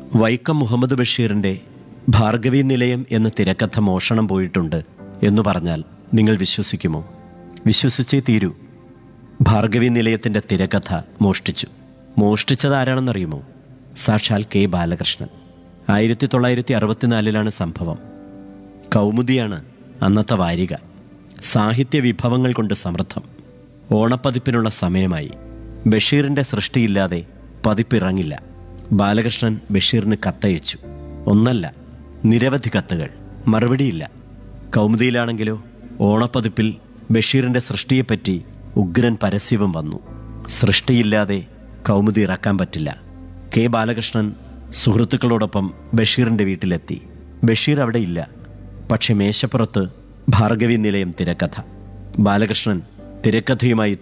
വൈക്കം മുഹമ്മദ് ബഷീറിൻ്റെ ഭാർഗവി നിലയം എന്ന തിരക്കഥ മോഷണം പോയിട്ടുണ്ട് എന്ന് പറഞ്ഞാൽ നിങ്ങൾ വിശ്വസിക്കുമോ വിശ്വസിച്ചേ തീരൂ ഭാർഗവി നിലയത്തിൻ്റെ തിരക്കഥ മോഷ്ടിച്ചു മോഷ്ടിച്ചത് ആരാണെന്നറിയുമോ സാക്ഷാൽ കെ ബാലകൃഷ്ണൻ ആയിരത്തി തൊള്ളായിരത്തി അറുപത്തിനാലിലാണ് സംഭവം കൗമുദിയാണ് അന്നത്തെ വാരിക സാഹിത്യ വിഭവങ്ങൾ കൊണ്ട് സമൃദ്ധം ഓണപ്പതിപ്പിനുള്ള സമയമായി ബഷീറിൻ്റെ സൃഷ്ടിയില്ലാതെ പതിപ്പിറങ്ങില്ല ബാലകൃഷ്ണൻ ബഷീറിന് കത്തയച്ചു ഒന്നല്ല നിരവധി കത്തുകൾ മറുപടിയില്ല കൗമുദിയിലാണെങ്കിലോ ഓണപ്പതിപ്പിൽ ബഷീറിൻ്റെ സൃഷ്ടിയെപ്പറ്റി ഉഗ്രൻ പരസ്യവും വന്നു സൃഷ്ടിയില്ലാതെ കൗമുദി ഇറക്കാൻ പറ്റില്ല കെ ബാലകൃഷ്ണൻ സുഹൃത്തുക്കളോടൊപ്പം ബഷീറിൻ്റെ വീട്ടിലെത്തി ബഷീർ അവിടെ ഇല്ല പക്ഷെ മേശപ്പുറത്ത് ഭാർഗവി നിലയം തിരക്കഥ ബാലകൃഷ്ണൻ തിരക്കഥയുമായി